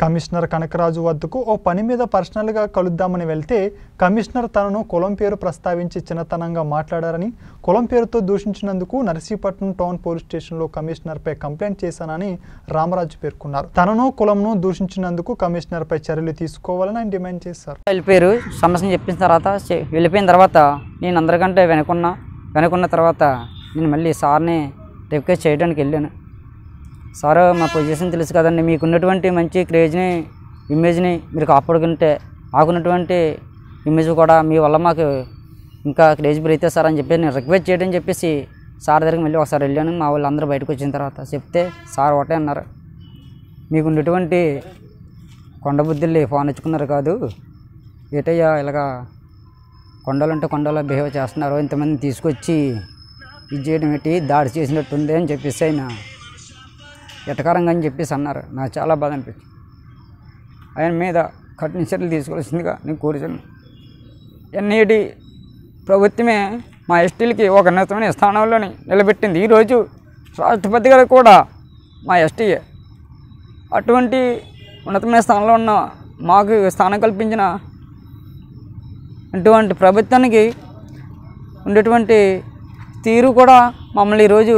commissioner Kanakaraju వద్దకు ఓ పని మీద పర్సనల్గా కలుద్దామని వెళ్తే కమిషనర్ తనను కులం పేరు ప్రస్తావించి చిన్నతనంగా మాట్లాడారని కులం పేరుతో దూషించినందుకు నర్సీపట్నం టౌన్ పోలీస్ స్టేషన్లో కమిషనర్పై కంప్లైంట్ చేశానని రామరాజు పేర్కొన్నారు తనను కులంను దూషించినందుకు కమిషనర్పై చర్యలు తీసుకోవాలని ఆయన డిమాండ్ చేశారు వెళ్ళిపోయారు సమస్యను చెప్పిన తర్వాత చె- వెళ్ళిపోయిన తర్వాత నేను అందరికంటే వెనుకున్నా వెనుకున్న తర్వాత నేను మళ్ళీ సార్ని రిక్వెస్ట్ చేయడానికి వెళ్ళాను సార్ మా పొజిషన్ తెలుసు కదండి మీకున్నటువంటి మంచి క్రేజ్ని ఇమేజ్ని మీరు కాపాడుకుంటే మాకున్నటువంటి ఇమేజ్ కూడా మీ వల్ల మాకు ఇంకా క్రేజ్ పెరిగితే సార్ అని చెప్పి నేను రిక్వెస్ట్ చేయడం చెప్పేసి సార్ దగ్గరికి మళ్ళీ ఒకసారి వెళ్ళాను మా వాళ్ళు అందరూ బయటకు వచ్చిన తర్వాత చెప్తే సార్ ఒకటే అన్నారు మీకు ఉన్నటువంటి కొండబుద్ధుల్ని ఫోన్ ఇచ్చుకున్నారు కాదు ఏటయ్యా ఇలాగా కొండలంటే కొండలా బిహేవ్ చేస్తున్నారు ఇంతమందిని తీసుకొచ్చి ఇది చేయడం ఏంటి దాడి చేసినట్టుంది అని చెప్పేసి ఆయన ఎటకారంగా అని చెప్పేసి అన్నారు నాకు చాలా బాధ అనిపించింది ఆయన మీద కఠిన చర్యలు తీసుకోవాల్సిందిగా నేను కోరుచాను ఎన్ఈడి ప్రభుత్వమే మా ఎస్టీలకి ఒక ఉన్నతమైన స్థానంలోని నిలబెట్టింది ఈరోజు రాష్ట్రపతి గారు కూడా మా ఎస్టీయే అటువంటి ఉన్నతమైన స్థానంలో ఉన్న మాకు స్థానం కల్పించిన అటువంటి ప్రభుత్వానికి ఉండేటువంటి తీరు కూడా మమ్మల్ని ఈరోజు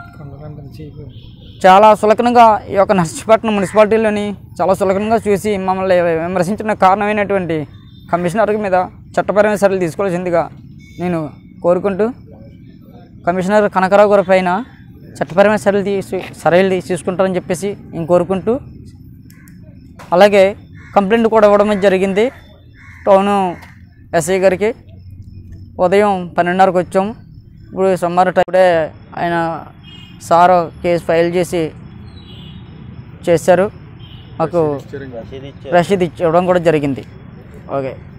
చాలా సులకనగా ఈ యొక్క నర్సీపట్నం మున్సిపాలిటీలోని చాలా సులకనగా చూసి మమ్మల్ని విమర్శించిన కారణమైనటువంటి కమిషనర్ మీద చట్టపరమైన చర్యలు తీసుకోవాల్సిందిగా నేను కోరుకుంటూ కమిషనర్ కనకరావు గారి పైన చట్టపరమైన చర్యలు తీసి చర్యలు తీ- తీసుకుంటారని చెప్పేసి నేను కోరుకుంటూ అలాగే కంప్లైంట్ కూడా ఇవ్వడం జరిగింది టౌను ఎస్ఐ గారికి ఉదయం పన్నెండున్నరకు వచ్చాము ఇప్పుడు సమ్మర్ టైడే ఆయన సార్ కేసు ఫైల్ చేసి చేశారు మాకు రసీదు ఇచ్చి ఇవ్వడం కూడా జరిగింది ఓకే